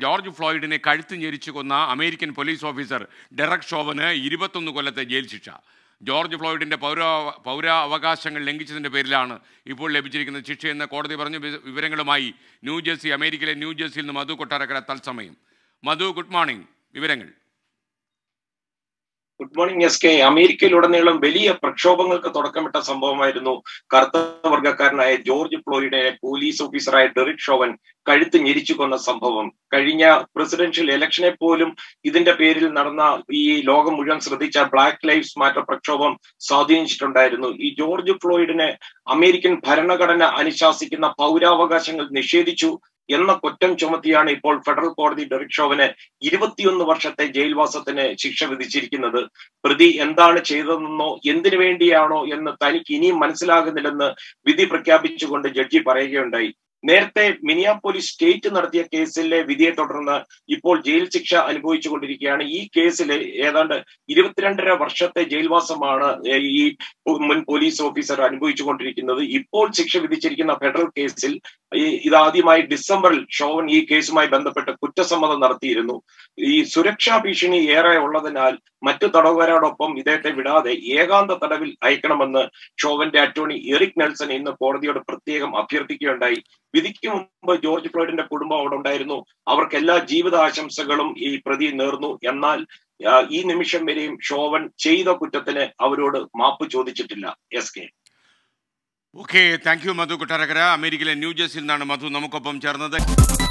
George ഫ്ലോയിഡിനെ കഴുത്ത് ഞെരിച്ചു കൊന്ന അമേരിക്കൻ പോലീസ് ഓഫീസർ ഡെറക് ഷോവന് ഇരുപത്തൊന്ന് കൊല്ലത്തെ ജയിൽ ശിക്ഷ ജോർജ് ഫ്ലോയിഡിൻ്റെ പൗര പൗരാവകാശങ്ങൾ ലംഘിച്ചതിൻ്റെ പേരിലാണ് ഇപ്പോൾ ലഭിച്ചിരിക്കുന്ന ശിക്ഷയെന്ന് കോടതി പറഞ്ഞു വി- വിവരങ്ങളുമായി ന്യൂജേഴ്സി അമേരിക്കയിലെ ന്യൂജേഴ്സിയിൽ നിന്ന് മധു കൊട്ടാരക്കര തത്സമയം മധു ഗുഡ് മോർണിംഗ് വിവരങ്ങൾ ഗുഡ് മോർണിംഗ് എസ് കെ അമേരിക്കയിലുടനീളം വലിയ പ്രക്ഷോഭങ്ങൾക്ക് തുടക്കമിട്ട സംഭവമായിരുന്നു കറുത്ത വർഗ്ഗക്കാരനായ ജോർജ് ഫ്ലോയിഡിനെ പോലീസ് ഓഫീസറായ ഡെറിക് ഷോവൻ കഴുത്ത് ഞെരിച്ചു കൊന്ന സംഭവം കഴിഞ്ഞ പ്രസിഡൻഷ്യൽ ഇലക്ഷനെ പോലും ഇതിന്റെ പേരിൽ നടന്ന ഈ ലോകം മുഴുവൻ ശ്രദ്ധിച്ച ബ്ലാക്ക് ലൈഫ്സ് മാറ്റർ പ്രക്ഷോഭം സ്വാധീനിച്ചിട്ടുണ്ടായിരുന്നു ഈ ജോർജ് ഫ്ലോയിഡിനെ അമേരിക്കൻ ഭരണഘടന അനുശാസിക്കുന്ന പൗരാവകാശങ്ങൾ നിഷേധിച്ചു എന്ന കുറ്റം ചുമത്തിയാണ് ഇപ്പോൾ ഫെഡറൽ കോടതി ഡെറിക് ഷോവന് ഇരുപത്തിയൊന്ന് വർഷത്തെ ജയിൽവാസത്തിന് ശിക്ഷ വിധിച്ചിരിക്കുന്നത് പ്രതി എന്താണ് ചെയ്തതെന്നോ എന്തിനു വേണ്ടിയാണോ എന്ന് തനിക്ക് ഇനിയും മനസ്സിലാകുന്നില്ലെന്ന് വിധി പ്രഖ്യാപിച്ചുകൊണ്ട് ജഡ്ജി പറയുകയുണ്ടായി നേരത്തെ മിനിയാപോലിസ് സ്റ്റേറ്റ് നടത്തിയ കേസിലെ വിധിയെ തുടർന്ന് ഇപ്പോൾ ജയിൽ ശിക്ഷ അനുഭവിച്ചുകൊണ്ടിരിക്കുകയാണ് ഈ കേസിൽ ഏതാണ്ട് ഇരുപത്തിരണ്ടര വർഷത്തെ ജയിൽവാസമാണ് ഈ മുൻ പോലീസ് ഓഫീസർ അനുഭവിച്ചുകൊണ്ടിരിക്കുന്നത് ഇപ്പോൾ ശിക്ഷ വിധിച്ചിരിക്കുന്ന ഫെഡറൽ കേസിൽ ഈ ഇതാദ്യമായി ഡിസംബറിൽ ഷോവൻ ഈ കേസുമായി ബന്ധപ്പെട്ട് കുറ്റസമ്മതം നടത്തിയിരുന്നു ഈ സുരക്ഷാ ഭീഷണി ഏറെ ഉള്ളതിനാൽ മറ്റു തടവുകാരോടൊപ്പം ഇദ്ദേഹത്തെ വിടാതെ ഏകാന്ത തടവിൽ അയക്കണമെന്ന് ഷോവന്റെ അറ്റോർണി എറിക് നെൽസൺ ഇന്ന് കോടതിയോട് പ്രത്യേകം അഭ്യർത്ഥിക്കുകയുണ്ടായി വിധിക്ക് മുമ്പ് ജോർജ് ഫ്ലോയിഡിന്റെ കുടുംബം അവിടെ ഉണ്ടായിരുന്നു അവർക്ക് എല്ലാ ജീവിത ആശംസകളും ഈ പ്രതി നേർന്നു എന്നാൽ ആ, ഈ നിമിഷം വരെയും ഷോവൻ ചെയ്ത കുറ്റത്തിന് അവരോട് മാപ്പ് ചോദിച്ചിട്ടില്ല S K okay thank you Madhu Kottarakkara അമേരിക്കയിലെ ന്യൂജേഴ്സിയിൽ നിന്നാണ് മധു നമുക്കൊപ്പം ചേർന്നത്